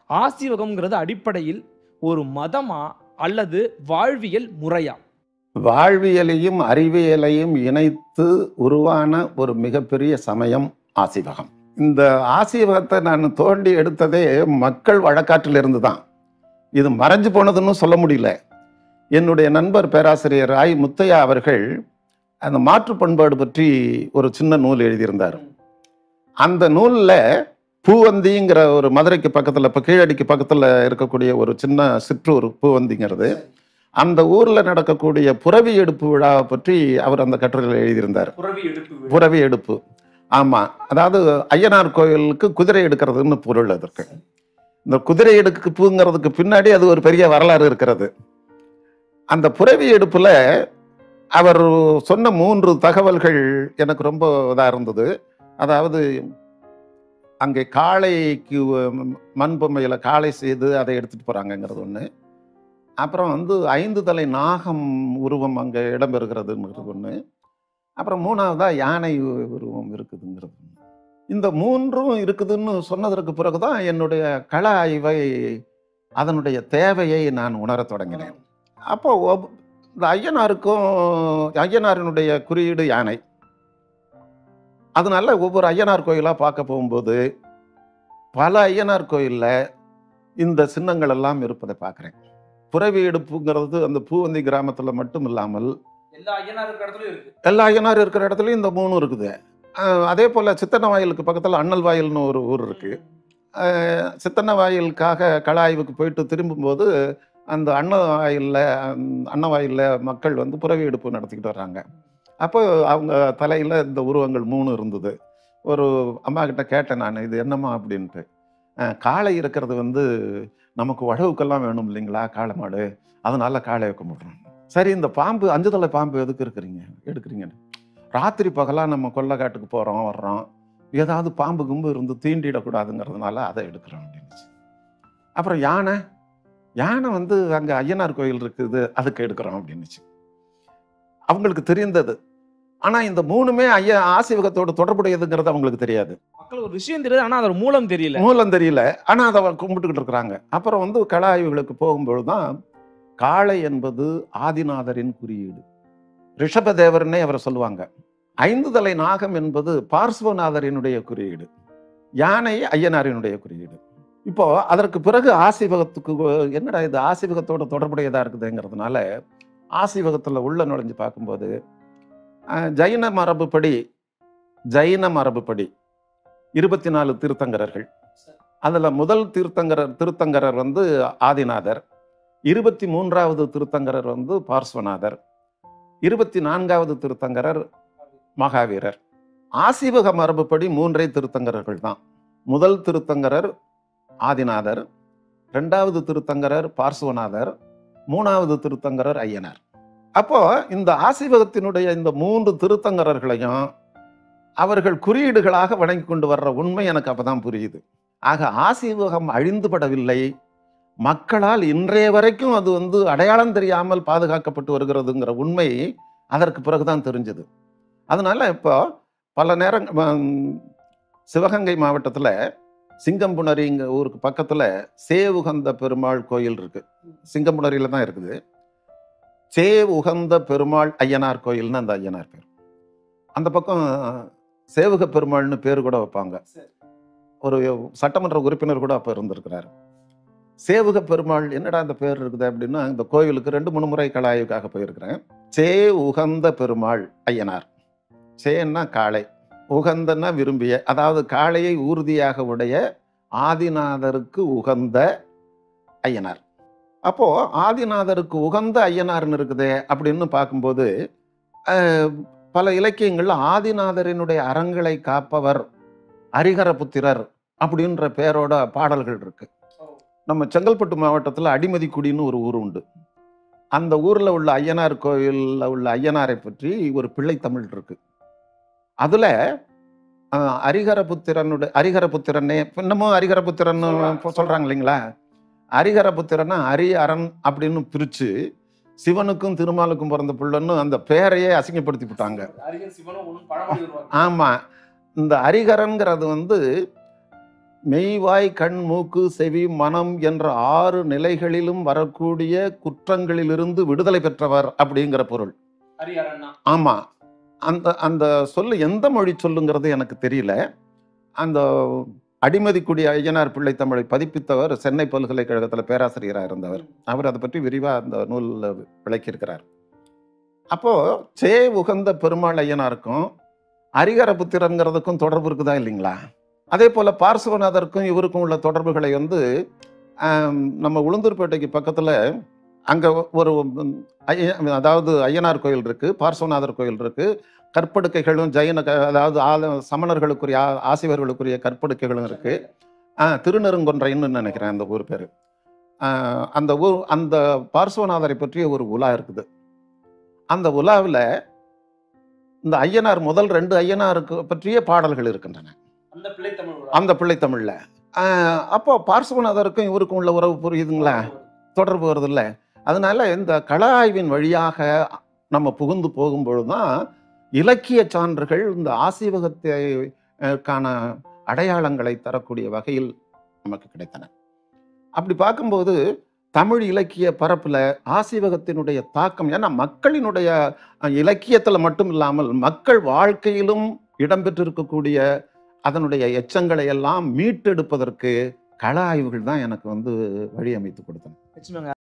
ஆசீவகம்ங்கிறது அடிப்படையில் ஒரு மதமா அல்லது வாழ்வியல் முறையா வாழ்வியலையும் அறிவியலையும் இணைத்து உருவான ஒரு மிகப்பெரிய சமயம் ஆசீவகம் இந்த ஆசீவகத்தை நான் தோண்டி எடுத்ததே மக்கள் வழக்காற்றிலிருந்து தான் இது மறைஞ்சு போனதுன்னு சொல்ல முடியல என்னுடைய நண்பர் பேராசிரியர் ராய் முத்தையா அவர்கள் அந்த மாற்று பண்பாடு பற்றி ஒரு சின்ன நூல் எழுதியிருந்தார் அந்த நூலில் பூவந்திங்கிற ஒரு மதுரைக்கு பக்கத்தில் இப்போ கீழடிக்கு பக்கத்தில் இருக்கக்கூடிய ஒரு சின்ன சிற்றூர் பூவந்திங்கிறது அந்த ஊரில் நடக்கக்கூடிய புறவி எடுப்பு விழாவை பற்றி அவர் அந்த கட்டுரையில் எழுதியிருந்தார் புறவி எடுப்பு ஆமாம் அதாவது ஐயனார் கோயிலுக்கு குதிரை எடுக்கிறதுன்னு பொருள் அதற்கு இந்த குதிரை எடுப்புங்கிறதுக்கு பின்னாடி அது ஒரு பெரிய வரலாறு இருக்கிறது அந்த புறவி எடுப்புல அவர் சொன்ன மூன்று தகவல்கள் எனக்கு ரொம்ப இதாக இருந்தது அதாவது அங்கே காளைக்கு மண் பொம்மையில் காளை செய்து அதை எடுத்துட்டு போகிறாங்கங்கிறது ஒன்று அப்புறம் வந்து ஐந்து தலை நாகம் உருவம் அங்கே இடம்பெறுகிறதுங்கிறது ஒன்று அப்புறம் மூணாவதா யானை உருவம் இருக்குதுங்கிறது ஒண்ணு. இந்த மூன்றும் இருக்குதுன்னு சொன்னதற்கு பிறகுதான் என்னுடைய கள ஆய்வை அதனுடைய தேவையை நான் உணரத் தொடங்கினேன் அப்போ ஒப்- இந்த ஐயனாருக்கும் ஐயனாரினுடைய குறியீடு யானை அதனால ஒவ்வொரு ஐயனார் கோயிலாக பார்க்க போகும்போது பல ஐயனார் கோயிலில் இந்த சின்னங்கள் எல்லாம் இருப்பதை பார்க்குறேன் புறவி எடுப்புங்கிறது அந்த பூவந்தி கிராமத்தில் மட்டும் இல்லாமல் எல்லா ஐயனார் இருக்கிற இடத்துலயும் இருக்கு எல்லா ஐயனார் இருக்கிற இடத்துலையும் இந்த மூணு இருக்குது அஹ் அதே போல் சித்தன்ன வாயிலுக்கு பக்கத்தில் அண்ணல் வாயில்னு ஒரு ஊர் இருக்குது சித்தன்ன வாயிலுக்காக கள ஆய்வுக்கு போயிட்டு திரும்பும்போது அந்த அண்ண வாயிலில் அண்ண வாயிலில் மக்கள் வந்து புறவி எடுப்பு நடத்திக்கிட்டு வர்றாங்க அப்போ அவங்க தலையில் இந்த உருவங்கள் மூணு இருந்தது ஒரு அம்மா கிட்ட கேட்டேன் நான் இது என்னம்மா அப்படின்ட்டு அஹ் காளை இருக்கிறது வந்து நமக்கு உழவுக்கெல்லாம் வேணும் இல்லைங்களா காளை மாடு அதனால காளை வைக்க மாட்டோம் சரி இந்த பாம்பு அஞ்சு தலை பாம்பு எதுக்கு இருக்கிறீங்க எடுக்கிறீங்கன்னு ராத்திரி பகலாக நம்ம கொல்லைக்காட்டுக்கு போகிறோம் வர்றோம் ஏதாவது பாம்பு கும்பு இருந்து தீண்டிடக்கூடாதுங்கிறதுனால அதை எடுக்கிறோம் அப்படின்னுச்சு அப்புறம் யானை யானை வந்து அங்கே ஐயனார் கோயில் இருக்குது அதுக்கு எடுக்கிறோம் அப்படின்னுச்சு அவங்களுக்கு தெரிந்தது ஆனால் இந்த மூணுமே ஐயா ஆசீவகத்தோட தொடர்புடையதுங்கிறது அவங்களுக்கு தெரியாது மக்கள் ஒரு விஷயம் தெரியுது ஆனா அதோட மூலம் தெரியல மூலம் தெரியல ஆனால் அதை கும்பிட்டுக்கிட்டு இருக்கிறாங்க அப்புறம் வந்து கள ஆய்வுகளுக்கு போகும்பொழுது தான் காளை என்பது ஆதிநாதரின் குறியீடு ரிஷபதேவர்னே அவரை சொல்லுவாங்க ஐந்து தலை நாகம் என்பது பார்ஸ்வநாதரினுடைய குறியீடு யானை ஐயனாரினுடைய குறியீடு இப்போ அதற்கு பிறகு ஆசீவகத்துக்கு என்னடா இது ஆசீவகத்தோட தொடர்புடையதா இருக்குதுங்கிறதுனால ஆசீவகத்தில் உள்ள நுழைஞ்சு பார்க்கும்போது அஹ், ஜைன மரபுப்படி ஜைன மரபுப்படி இருபத்தி நாலு தீர்த்தங்கரர்கள் அதில் முதல் தீர்த்தங்கரர் திருத்தங்கரர் வந்து ஆதிநாதர் இருபத்தி மூன்றாவது திருத்தங்கரர் வந்து பார்ஸ்வநாதர் இருபத்தி நான்காவது திருத்தங்கரர் மகாவீரர் ஆசீவக மரபுப்படி மூன்றே திருத்தங்கரர்கள் தான் முதல் திருத்தங்கரர் ஆதிநாதர் ரெண்டாவது திருத்தங்கரர் பார்ஸ்வநாதர் மூணாவது திருத்தங்கரர் ஐயனார் அப்போ இந்த ஆசீவகத்தினுடைய இந்த மூன்று திருத்தங்கரர்களையும் அவர்கள் குறியீடுகளாக வணங்கி கொண்டு வர்ற உண்மை எனக்கு அப்பதான் புரியுது ஆக ஆசீவகம் அழிந்துபடவில்லை மக்களால் இன்றைய வரைக்கும் அது வந்து அடையாளம் தெரியாமல் பாதுகாக்கப்பட்டு வருகிறதுங்கிற உண்மை அதற்கு பிறகுதான் தெரிஞ்சது அதனால இப்போ பல நேரம் ம், சிவகங்கை மாவட்டத்தில் சிங்கம்புணரிங்க ஊருக்கு பக்கத்தில் சே உகந்த பெருமாள் கோயில் இருக்கு சிங்கம்புணரியில தான் இருக்குது சே உகந்த பெருமாள் ஐயனார் கோயில்னு அந்த ஐயனார் பேர் அந்த பக்கம் சேவக பெருமாள்னு பேர் கூட வைப்பாங்க ஒரு சட்டமன்ற உறுப்பினர் கூட அப்போ இருந்திருக்கிறாரு சேவக பெருமாள் என்னடா இந்த பேர் இருக்குது அப்படின்னா இந்த கோயிலுக்கு ரெண்டு மூணு முறை கலாய்வுக்காக போயிருக்கிறேன் சே உகந்த பெருமாள் ஐயனார் சேன்னா காளை உகந்தன்னா விரும்பிய அதாவது காளையை ஊர்தியாக உடைய ஆதிநாதருக்கு உகந்த ஐயனார் அப்போ ஆதிநாதருக்கு உகந்த ஐயனார்னு இருக்குதே அப்படின்னு பார்க்கும்போது அஹ், பல இலக்கியங்கள்ல ஆதிநாதரினுடைய அறங்களை காப்பவர் ஹரிஹரபுத்திரர் அப்படின்ற பேரோட பாடல்கள் இருக்கு நம்ம செங்கல்பட்டு மாவட்டத்தில் அடிமதிக்குடின்னு ஒரு ஊர் உண்டு அந்த ஊர்ல உள்ள ஐயனார் கோயில்ல உள்ள ஐயனாரை பற்றி ஒரு பிள்ளை தமிழ் இருக்கு அதுல அஹ், ஹரிஹரபுத்திரனுடைய ஹரிஹரபுத்திரனே இன்னமும் ஹரிஹரபுத்திரன் சொல்றாங்க இல்லைங்களா ஹரிஹரபுத்திரனா ஹரி அரண் அப்படின்னு பிரிச்சு சிவனுக்கும் திருமாலுக்கும் பிறந்த பிள்ளைன்னு அந்த பேரையே அசிங்கப்படுத்தி விட்டாங்க ஆமா இந்த ஹரிகரன்கிறது வந்து மெய்வாய் கண் மூக்கு செவி மனம் என்ற ஆறு நிலைகளிலும் வரக்கூடிய குற்றங்களிலிருந்து விடுதலை பெற்றவர் அப்படிங்கிற பொருள் ஹரிஹரன்னா ஆமா அந்த அந்த சொல்லு எந்த மொழி சொல்லுங்கிறது எனக்கு தெரியல அந்த அடிமதிக்குடி ஐயனார் பிள்ளை தமிழை பதிப்பித்தவர் சென்னை பல்கலைக்கழகத்தில் பேராசிரியராக இருந்தவர் அவர் அதை பற்றி விரிவாக அந்த நூலில் விளக்கியிருக்கிறார் அப்போ சே உகந்த பெருமாள் ஐயனாருக்கும் ஹரிகரபுத்திரங்கிறதுக்கும் தொடர்பு இருக்குதா இல்லைங்களா அதே போல பார்சுவநாதருக்கும் இவருக்கும் உள்ள தொடர்புகளை வந்து ஆம், நம்ம உளுந்தூர்பேட்டைக்கு பக்கத்தில் அங்கே ஒரு ம், ஐய அதாவது ஐயனார் கோயில் இருக்கு பார்சுவநாதர் கோயில் இருக்கு கற்படுக்கைகளும் ஜெயின க- அதாவது ஆல சமணர்களுக்குரிய ஆ- ஆசிவர்களுக்குரிய கற்படுக்கைகளும் இருக்கு ஆ, திருநெருங்கொன்றைன்னு நினைக்கிறேன் அந்த ஊர் பேர் அந்த ஊர் அந்த பார்சுவநாதரை பற்றிய ஒரு உலா இருக்குது அந்த உலாவில் இந்த ஐயனார் முதல் ரெண்டு ஐயனாருக்கு பற்றிய பாடல்கள் இருக்கின்றன அந்த பிள்ளை தமிழ் அந்த பிள்ளைத்தமிழில் அப்போ பார்சுவநாதருக்கும் இவருக்கும் உள்ள உறவு புரியுதுங்களா தொடர்பு வருது இல்லை அதனால இந்த கள ஆய்வின் வழியாக நம்ம புகுந்து போகும்பொழுது தான் இலக்கிய சான்றுகள் இந்த ஆசீவகத்தைக்கான அடையாளங்களை தரக்கூடிய வகையில் நமக்கு கிடைத்தன அப்படி பார்க்கும்போது தமிழ் இலக்கிய பரப்புல ஆசீவகத்தினுடைய தாக்கம் ஏன்னா மக்களினுடைய அஹ், இலக்கியத்துல மட்டும் இல்லாமல் மக்கள் வாழ்க்கையிலும் இடம்பெற்றிருக்கக்கூடிய அதனுடைய எச்சங்களை எல்லாம் மீட்டெடுப்பதற்கு கள ஆய்வுகள் தான் எனக்கு வந்து வழி அமைத்து கொடுத்தன நிச்சயமாங்க